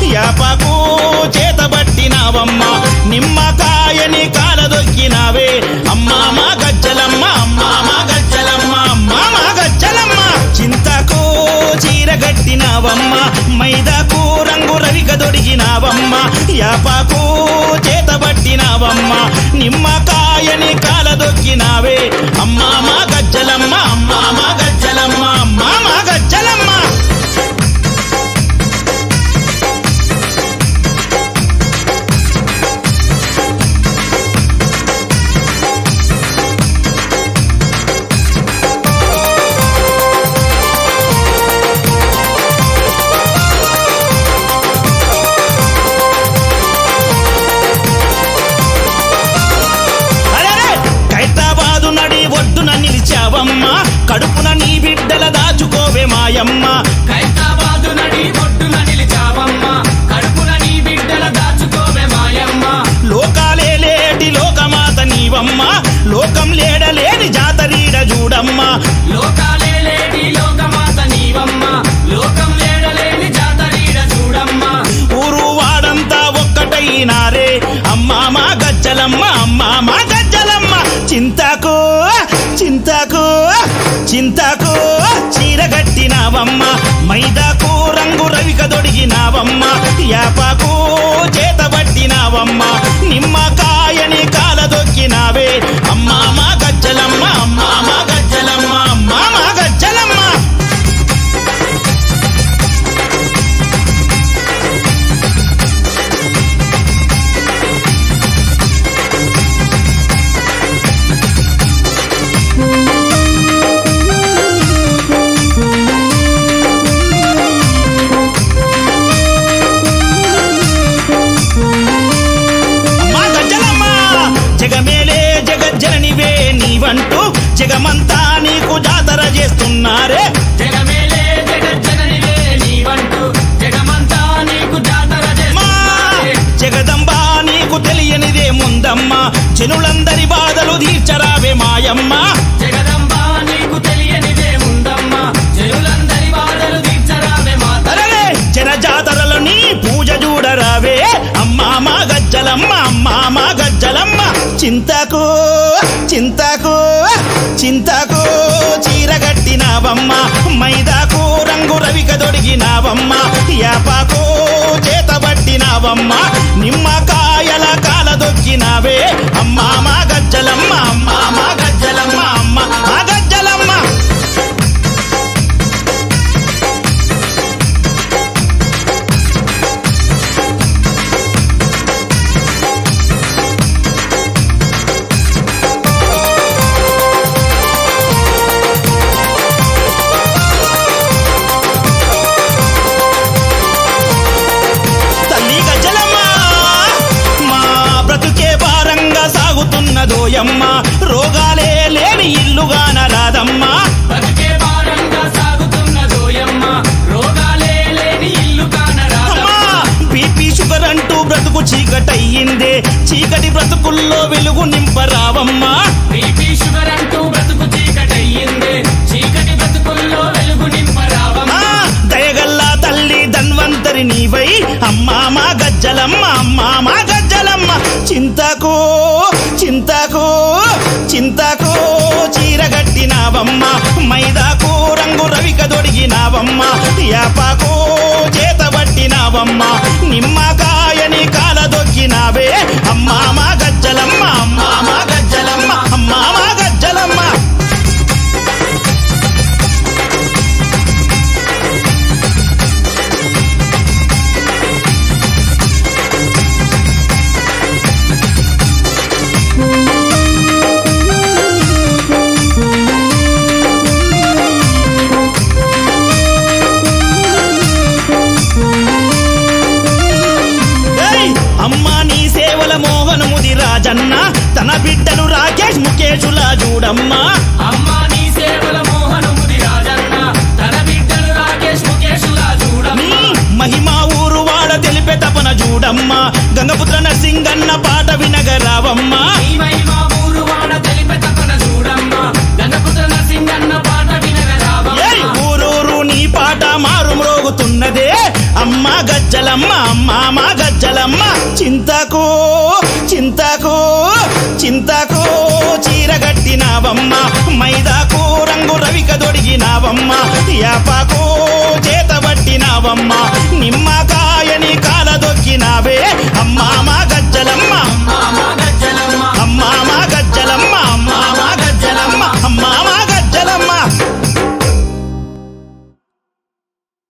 యాపకు చేతబట్టినావమ్మ నిమ్మకాయని కాలదొక్కినావే అమ్మా మా గజ్జలమ్మ అమ్మా మా గజ్జలమ్మ అమ్మా మా గజ్జలమ్మ చింతకు చీర కట్టినావమ్మ మైదాకు రంగు రవిక దొడిగినావమ్మ యాపకు చేతబట్టినావమ్మ నిమ్మకాయని కాలదొక్కినావే అమ్మా మా గజ్జలమ్మ అమ్మా మా గజ్జలమ్మ అమ్మా మా గజ్జలమ్మ అరెరే! ఖైరతాబాదు నడి ఒడ్డున నిలిచావమ్మ కడుపున నీ బిడ్డల దాచుకోవే మాయమ్మ ఖైరతాబాదు నడి ఒడ్డున నిలిచావమ్మ కడుపున నీ బిడ్డల దాచుకోవే మాయమ్మ లోకాలే లేటి లోకమాత నీవమ్మ లోకం లేడలేని జాతరీడ చూడమ్మ లోకాలే లేటి లోకమాత నీవమ్మ లోకం లేడలేని జాతరీడ చూడమ్మ ఊరు వాడంతా ఒక్కటైనారే అమ్మా మా గజ్జలమ్మ అమ్మా మా గజ్జలమ్మ చింతకు చింతకు చింతకు చీర కట్టినావమ్మ మైదాకు రంగు రవిక దొడిగినావమ్మ యాపకు చేతబట్టినావమ్మ నిమ్మకాయని కాలదొక్కినావే అమ్మా మా గజ్జలమ్మ అమ్మా మా గజ్జలమ్మ అమ్మా మా గజ్జలమ్మ అమ్మా గజ్జలమ్మ జగమేలే జగజ్జననివే నీవంటూ జగమంతా నీకు జాతర చేస్తున్నారే జగమేలే జగజ్జననివే నీవంటూ జగమంతా నీకు జాతర మా చేస్తున్నారే. జగదంబా నీకు తెలియనిదే ముందమ్మ జనులందరి బాధలు తీర్చరావే మాయమ్మ జగదంబ నీకు తెలియనిదే ఉందమ్మ జనులందరి బాధలు తీర్చరావే మాత అరలే జన జాతరలో నీ పూజ చూడరావే అమ్మా మా గజ్జలమ్మ అమ్మా మా గజ్జలమ్మ చింతకు చింతకు చింతకు చీర కట్టినావమ్మ మైదాకు రంగు రవిక దొడిగినావమ్మ యాపాకు చేతబట్టినావమ్మ నిమ్మకాయల కాలదొక్కినావే అమ్మా మా గజ్జలమ్మ అమ్మా మా గజ్జలమ్మ అమ్మ మా గజ్జలమ్మ తల్లి గజ్జలమ్మ మా బ్రతుకే భారంగా సాగుతున్నదోయమ్మ రోగాలే లేని ఇల్లుగాన రాదమ్మా బతికే భారంగా సాగుతున్న దోయమ్మ రోగాలే లేని ఇల్లు కానరాదమ్మ అమ్మా బీపీ షుగర్ అంటూ బ్రతుకు చీకటయ్యిందే చీకటి బ్రతుకుల్లో వెలుగు నింపరావమ్మా బీపీ షుగర్ అంటూ బ్రతుకు చీకటయ్యింది చీకటి బ్రతుకుల్లో వెలుగు నింపరావమ్మ ఆ, దయగల్లా తల్లి ధన్వంతరి నీవై అమ్మా మా గజ్జలమ్మ అమ్మా మా గజ్జలమ్మ చింతకు చింతకు చింతకు చీర కట్టినావమ్మ మైదాకు రంగు రవిక దొడిగినావమ్మ యాపాకు చేతబట్టినావమ్మ నిమ్మకాయని కాలదొక్కినావే అమ్మా మా గజ్జలమ్మ అమ్మా మా గజ్జలమ్మ అమ్మా మా గజ్జలమ్మ ఏయ్! అమ్మా నీ సేవల మోహనముది రాజన్న తన బిడ్డలు రాకేష్ ముఖేషులా చూడమ్మా అమ్మ నీ సేవల మోహనముది రాజన్న తన బిడ్డలు రాకేష్ ముఖేషులా నీ చూడమ్మ మహిమా ఊరు వాడ తెలిపే తపన చూడమ్మా గంగపుత్ర నరసింగన్న పాట వినగరావమ్మా నీ మహిమ ఊరు వాడ తెలిపే తపన చూడమ్మ గంగపుత్ర నరసింగన్న పాట వినగరావమ్మ ఏయ్ ఊరూరు నీ పాట మారు మ్రోగుతున్నదే అమ్మా గజ్జల గజ్జలమ్మ మామ గజ్జలమ్మ చింతకు చింతకు చింతకు చీర కట్టినావమ్మ మైదాకు రంగు రవిక దొడిగినావమ్మ యాపాకు